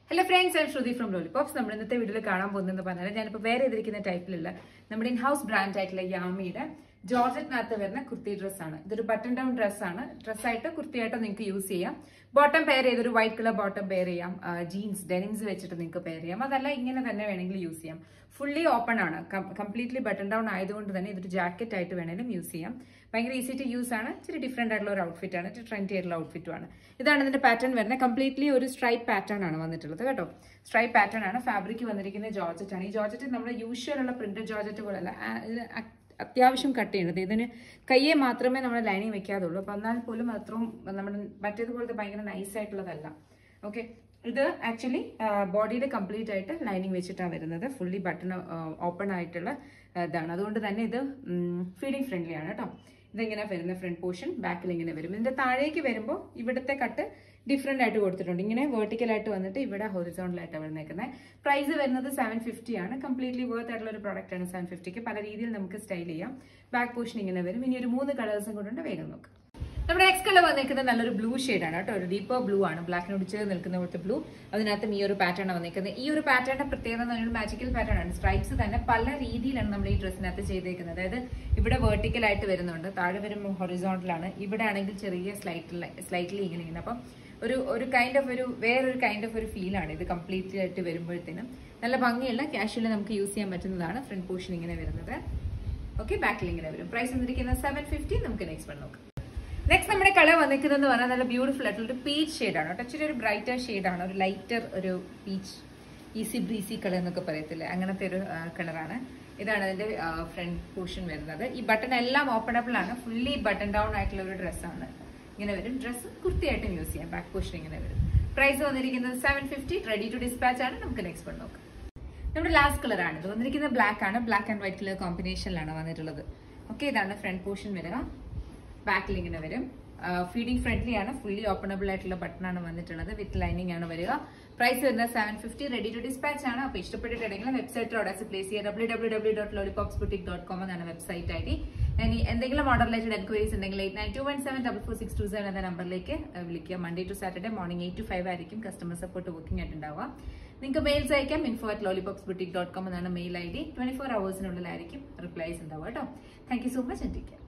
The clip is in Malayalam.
hello friends I Shruti from Lollipops നമ്മൾ ഇന്നത്തെ വീഡിയോയിൽ കാണാൻ പോകുന്നതെന്ന് പറഞ്ഞാൽ ഞാനിപ്പോൾ വേറെ ചെയ്തിരിക്കുന്ന ടൈപ്പിലുള്ള നമ്മുടെ ഇൻ ഹൗസ് ബ്രാൻഡ് ആയിട്ടുള്ള യാമിയുടെ ജോർജറ്റിനകത്ത് വരുന്ന കുർത്തി ഡ്രസ്സാണ് ഇതൊരു ബട്ടൺ ഡൗൺ ഡ്രസ്സാണ് ഡ്രസ്സായിട്ട് കുർത്തിയായിട്ട് നിങ്ങൾക്ക് യൂസ് ചെയ്യാം ബോട്ടം പെയർ ചെയ്തൊരു വൈറ്റ് കളർ ബോട്ടം പെയർ ചെയ്യാം ജീൻസ് ഡെനിംസ് വെച്ചിട്ട് നിങ്ങൾക്ക് പെയർ ചെയ്യാം അതല്ല ഇങ്ങനെ തന്നെ വേണമെങ്കിൽ യൂസ് ചെയ്യാം ഫുള്ളി ഓപ്പൺ ആണ് കംപ്ലീറ്റ്ലി ബട്ടൺ ഡൗൺ ആയതുകൊണ്ട് തന്നെ ഇതൊരു ജാക്കറ്റ് ആയിട്ട് വേണമെങ്കിലും യൂസ് ചെയ്യാം ഭയങ്കര ഈസി ടു യൂസ് ആണ് ഇച്ചിരി ഡിഫറെന്റ് ആയിട്ടുള്ള ഒരു ഔട്ട്ഫിറ്റ് ആണ് ട്രെൻഡി ആയിട്ടുള്ള ഔട്ട്ഫിറ്റും ആണ് ഇതാണ് ഇതിന്റെ പാറ്റേൺ വരുന്നത് കംപ്ലീറ്റ്ലി ഒരു സ്ട്രൈപ്പ് പാറ്റേൺ ആണ് വന്നിട്ടുള്ളത് കേട്ടോ സ്ട്രൈപ്പ് പാറ്റേൺ ആണ് ഫാബ്രിക് വന്നിരിക്കുന്നത് ജോർജറ്റ് ആണ് ഈ ജോർജറ്റ് നമ്മുടെ യൂഷ്വൽ ഉള്ള പ്രിന്റഡ് ജോർജറ്റ് പോലല്ല ആ, ഇത് അ- അത്യാവശ്യം കട്ട് ചെയ്യേണ്ടത് ഇതിന് കയ്യെ മാത്രമേ നമ്മൾ ലൈനിങ് വെക്കാതുള്ളൂ അപ്പൊ എന്നാൽ പോലും അത്രയും നമ്മുടെ മറ്റേതുപോലത്തെ ഭയങ്കര നൈസ് ആയിട്ടുള്ളതല്ല ഓക്കെ ഇത് ആക്ച്വലി ബോഡിയിൽ കംപ്ലീറ്റ് ആയിട്ട് ലൈനിങ് വെച്ചിട്ടാണ് വരുന്നത് ഫുള്ളി ബട്ടൺ ഓപ്പൺ ആയിട്ടുള്ള ആ, ഇതാണ് അതുകൊണ്ട് തന്നെ ഇത് ഫീഡിങ് ഫ്രണ്ട്ലി ആണ് കേട്ടോ ഇതിങ്ങനെ വരുന്ന ഫ്രണ്ട് പോർഷൻ ബാക്കിൽ ഇങ്ങനെ വരും ഇതിന്റെ താഴേക്ക് വരുമ്പോൾ ഇവിടുത്തെ കട്ട് ഡിഫറെന്റ് ആയിട്ട് കൊടുത്തിട്ടുണ്ട് ഇങ്ങനെ vertical ആയിട്ട് വന്നിട്ട് ഇവിടെ ഹൊറിസോണ്ടൽ ആയിട്ടാണ് വരുന്നേക്കുന്നത് പ്രൈസ് വരുന്നത് സെവൻ ഫിഫ്റ്റി ആണ് കംപ്ലീറ്റ്ലി വർത്ത് ആയിട്ടുള്ള ഒരു പ്രോഡക്റ്റ് ആണ് സെവൻ ഫിഫ്റ്റിക്ക് പല രീതിയിൽ നമുക്ക് സ്റ്റൈൽ ചെയ്യാം ബാക്ക് പോർഷൻ ഇങ്ങനെ വരും ഇനി ഒരു മൂന്ന് കളേഴ്സും കൊണ്ടുണ്ട് വേഗം നോക്കാം നമ്മുടെ നെക്സ്റ്റ് കളർ വന്നിരിക്കുന്നത് നല്ലൊരു ബ്ലൂ ആണ് കേട്ടോ ഒരു ഡീപ്പർ ബ്ലൂ ആണ് ബ്ലാക്കിനോട് ചേർന്ന് നിൽക്കുന്ന പോലത്തെ ബ്ലൂ അതിനകത്തും ഈ ഒരു പാറ്റേൺ ആണ് വന്നിരിക്കുന്നത് ഈ ഒരു പാറ്റേണിന്റെ പ്രത്യേകത എന്ന് പറഞ്ഞാൽ മാജിക്കൽ പാറ്റേൺ ആണ് സ്ട്രൈപ്സ് തന്നെ പല രീതിയിലാണ് നമ്മൾ ഈ ഡ്രസ്സിനകത്ത് ചെയ്തേക്കുന്നത് അതായത് ഇവിടെ വെർട്ടിക്കൽ ആയിട്ട് വരുന്നുണ്ട് താഴെ വരുമ്പോൾ ഹൊറിസോണ്ടലാണ് ഇവിടെ ആണെങ്കിൽ ചെറിയ സ്ലൈറ്റ് സ്ലൈറ്റ്ലി ഇങ്ങനെ ഇങ്ങനെ അപ്പം ഒരു ഒരു കൈൻഡ് ഓഫ് ഒരു വേറൊരു കൈൻഡ് ഓഫ് ഒരു ഫീലാണ് ഇത് കംപ്ലീറ്റ്ലി ആയിട്ട് വരുമ്പോഴത്തേനും നല്ല ഭംഗിയുള്ള കാഷ്വലി നമുക്ക് യൂസ് ചെയ്യാൻ പറ്റുന്നതാണ് ഫ്രണ്ട് പോർഷൻ ഇങ്ങനെ വരുന്നത് ഓക്കെ ബാക്കിൽ ഇങ്ങനെ വരും പ്രൈസ് വന്നിരിക്കുന്നത് സെവൻ ഫിഫ്റ്റി നമുക്ക് നെക്സ്റ്റ് വൺ നോക്കാം നെക്സ്റ്റ് നമ്മുടെ കളർ വന്നിരിക്കുന്നത് പറഞ്ഞാൽ നല്ല ബ്യൂട്ടിഫുൾ ആയിട്ടുള്ള ഒരു പീച്ച് ഷെയ്ഡാണ് കേട്ടോ ഇച്ചിരി ഒരു ബ്രൈറ്റർ ഷെയ്ഡാണ് ഒരു ലൈറ്റർ ഒരു പീച്ച് ഈസി ബ്രീസി കളർ എന്നൊക്കെ പറയത്തില്ലേ അങ്ങനത്തെ ഒരു കളറാണ് ഇതാണ് അതിന്റെ ഫ്രണ്ട് പോർഷൻ വരുന്നത് ഈ ബട്ടൺ എല്ലാം ഓപ്പണബിൾ ആണ് ഫുള്ളി ബട്ടൺ ഡൗൺ ആയിട്ടുള്ള ഒരു ഡ്രസ്സാണ് ഇങ്ങനെ വരും ഡ്രസ്സ് കുർത്തിയായിട്ടും യൂസ് ചെയ്യാം ബാക്ക് പോർഷൻ ഇങ്ങനെ വരും പ്രൈസ് വന്നിരിക്കുന്നത് seven fifty ready to dispatch ആണ് നമുക്ക് നെക്സ്റ്റ് വൺ നോക്കാം നമ്മുടെ ലാസ്റ്റ് കളർ ആണ് ഇത് വന്നിരിക്കുന്നത് ബ്ലാക്ക് ആണ് ബ്ലാക്ക് ആൻഡ് വൈറ്റ് കളർ കോമ്പിനേഷനിലാണ് വന്നിട്ടുള്ളത് ഓക്കെ ഇതാണ് ഫ്രണ്ട് പോർഷൻ വരിക ബാക്കിൽ ഇങ്ങനെ വരും ഫീഡിംഗ് ഫ്രണ്ട്ലി ആണ് ഫുള്ളി ഓപ്പണബിൾ ആയിട്ടുള്ള ബട്ടൺ ആണ് വന്നിട്ടുള്ളത് വിത്ത് ലൈനിങ് ആണ് വരിക പ്രൈസ് വരുന്നത് seven fifty ready to dispatch ആണ് അപ്പോൾ ഇഷ്ടപ്പെട്ടിട്ടുണ്ടെങ്കിൽ വെബ്സൈറ്റിൽ ഓർഡേഴ്സ് പ്ലേസ് ചെയ്യുക W W W dot Lollipops boutique dot com എന്നാണ് വെബ്സൈറ്റ് ഐ ഡി ഇനി എന്തെങ്കിലും ഓർഡർ റിലേറ്റഡ് എൻക്വയറീസ് ഉണ്ടെങ്കിൽ eight nine two one seven double four six two seven എന്ന നമ്പറിലേക്ക് വിളിക്കുക Monday to Saturday morning eight to five ആയിരിക്കും കസ്റ്റമർ സപ്പോർട്ട് ബുക്കിംഗ് ആയിട്ടുണ്ടാവുക നിങ്ങൾക്ക് മെയിൽസ് അയക്കാം info at Lollipops boutique dot com എന്നാണ് mail I D twenty four അവേഴ്സിനുള്ളിലായിരിക്കും റിപ്ലൈസ് ഉണ്ടാവുക കേട്ടോ thank you so much and take care